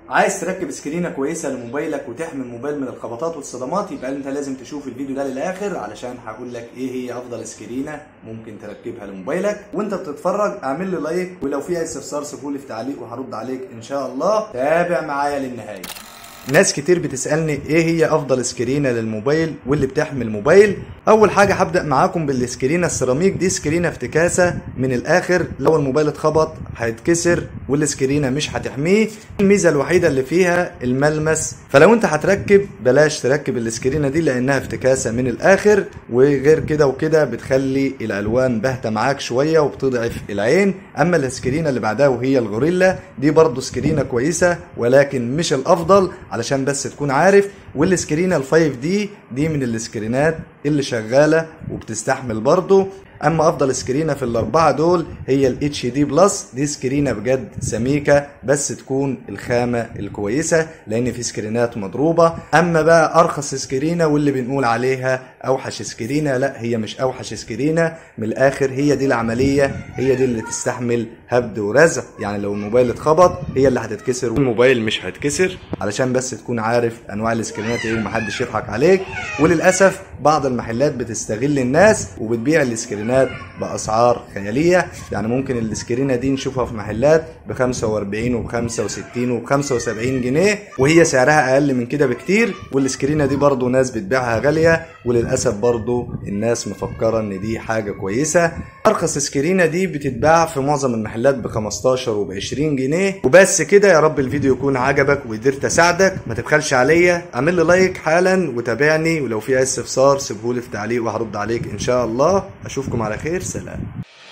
عايز تركب سكرينه كويسه لموبايلك وتحمي الموبايل من الخبطات والصدمات يبقى انت لازم تشوف الفيديو ده للاخر علشان هقول لك ايه هي افضل سكرينه ممكن تركبها لموبايلك وانت بتتفرج اعمل لي لايك ولو في اي استفسار سيبه لي في تعليق وهرد عليك ان شاء الله تابع معايا للنهايه ناس كتير بتسألني ايه هي افضل سكرينة للموبايل واللي بتحمي الموبايل اول حاجة هبدأ معاكم بالسكرينة السيراميك دي سكرينة افتكاسة من الاخر لو الموبايل اتخبط هيتكسر والسكرينة مش هتحميه الميزة الوحيدة اللي فيها الملمس فلو انت هتركب بلاش تركب السكرينة دي لانها افتكاسة من الاخر وغير كده وكده بتخلي الالوان باهتة معاك شوية وبتضعف العين اما السكرينة اللي بعدها وهي الغوريلا دي برضو سكرينة كويسة ولكن مش الافضل علشان بس تكون عارف والسكرينة الفايف دي دي من السكرينات اللي شغالة وبتستحمل برضو اما افضل سكرينة في الاربعة دول هي الاتش دي بلس دي سكرينة بجد سميكة بس تكون الخامة الكويسة لان في سكرينات مضروبة اما بقى ارخص سكرينة واللي بنقول عليها اوحش سكرينة لا هي مش اوحش سكرينة من الاخر هي دي العملية هي دي اللي تستحمل هبد ورزع يعني لو الموبايل اتخبط هي اللي هتتكسر والموبايل مش هيتكسر علشان بس تكون عارف انواع السكرينات ايه ومحدش يضحك عليك وللاسف بعض المحلات بتستغل الناس وبتبيع السكرينات باسعار خياليه يعني ممكن السكرينه دي نشوفها في محلات ب 45 وب 65 وب 75 جنيه وهي سعرها اقل من كده بكتير والسكرينه دي برضو ناس بتبيعها غاليه وللاسف برضو الناس مفكره ان دي حاجه كويسه ارخص سكرينه دي بتتباع في معظم المحلات ب 15 وب 20 جنيه وبس كده يا رب الفيديو يكون عجبك وقدرت اساعدك ما تبخلش عليا اعمل لي لايك حالا وتابعني ولو في اي استفسار سيبهولي في تعليق وهرد عليك ان شاء الله اشوفكم على خير سلام